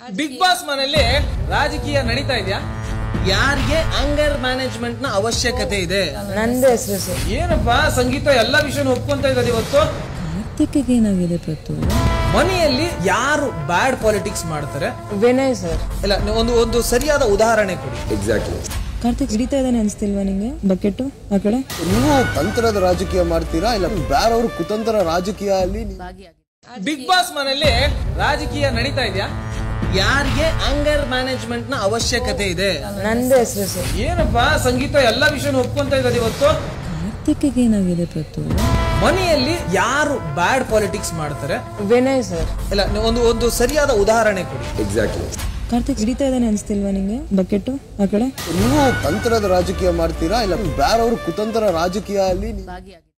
big boss ಮನೆಯಲ್ಲಿ ರಾಜಕೀಯ ನಡೀತಾ ಇದೆಯಾ ಯಾರಿಗೆ ಅಂಗರ್ ಮ್ಯಾನೇಜ್ಮೆಂಟ್ ನ ಅವಶ್ಯಕತೆ ಇದೆ ನಂದು ಹೆಸರು ಸರ್ ಏನಪ್ಪಾ ಸಂಗೀತ ಎಲ್ಲ ವಿಷಯನೂ ಒಪ್ಕೊಂತ ಇರೋದು ಇವತ್ತು ಕಾರ್ತಿಕ್ಗೆ ಏನಾಗಿದೆ ಪ್ರತು ಮನೆಯಲ್ಲಿ ಯಾರು ಬ್ಯಾಡ್ ಪಾಲಿಟಿಕ್ಸ್ ಮಾಡ್ತಾರೆ ವಿನಯ್ ಸರ್ ಇಲ್ಲ ನೀವು ಒಂದು ಒಂದು ಸರಿಯಾದ ಉದಾಹರಣೆ ಕೊಡಿ ಎಕ್ಸಾಕ್ಟ್ಲಿ ಕಾರ್ತಿಕ್ ಹಿಡಿತಾ ಇದ್ದಾನೆ ಅನ್ಸ್ತಿಲ್ವಾ ನಿಂಗೆ ಬಕೆಟ್ ಆ ಕಡೆ ನೀವು ತಂತ್ರದ ರಾಜಕೀಯ ಮಾಡ್ತೀರಾ ಇಲ್ಲ ಬೇರೆಯವರು ಕುತಂತ್ರ ರಾಜಕೀಯ ಅಲ್ಲಿ ಬಿಗ್ ಬಾಸ್ ಮನೆಯಲ್ಲಿ ರಾಜಕೀಯ ನಡೀತಾ ಇದೆಯಾ ಯಾರಿಗೆ ಅಂಗರ್ ಮ್ಯಾನೇಜ್ಮೆಂಟ್ ನ ಅವಶ್ಯಕತೆ ಇದೆ ನಂದು ಹೆಸರು ಸರ್ ಏನಪ್ಪಾ ಸಂಗೀತ ಎಲ್ಲ ವಿಷಯನೂ ಒಪ್ಕೊಂತ ಇರೋದು ಇವತ್ತು ಕಾರ್ತಿಕ್ಗೆ ಏನಾಗಿದೆ ಪ್ರತು ಮನೆಯಲ್ಲಿ ಯಾರು ಬ್ಯಾಡ್ ಪಾಲಿಟಿಕ್ಸ್ ಮಾಡ್ತಾರೆ ವಿನಯ್ ಸರ್ ಇಲ್ಲ ನೀವು ಒಂದು ಒಂದು ಸರಿಯಾದ ಉದಾಹರಣೆ ಕೊಡಿ ಎಕ್ಸಾಕ್ಟ್ಲಿ ಕಾರ್ತಿಕ್ ಹಿಡಿತಾ ಇದ್ದಾನೆ ಅನ್ಸ್ತಿಲ್ವಾ ನಿಂಗೆ ಬಕೆಟ್ ಆ ಕಡೆ ನೀವು ತಂತ್ರದ ರಾಜಕೀಯ ಮಾಡ್ತೀರಾ ಇಲ್ಲ ಬೇರೆಯವರು ಕುತಂತ್ರ ರಾಜಕೀಯ ಅಲ್ಲಿ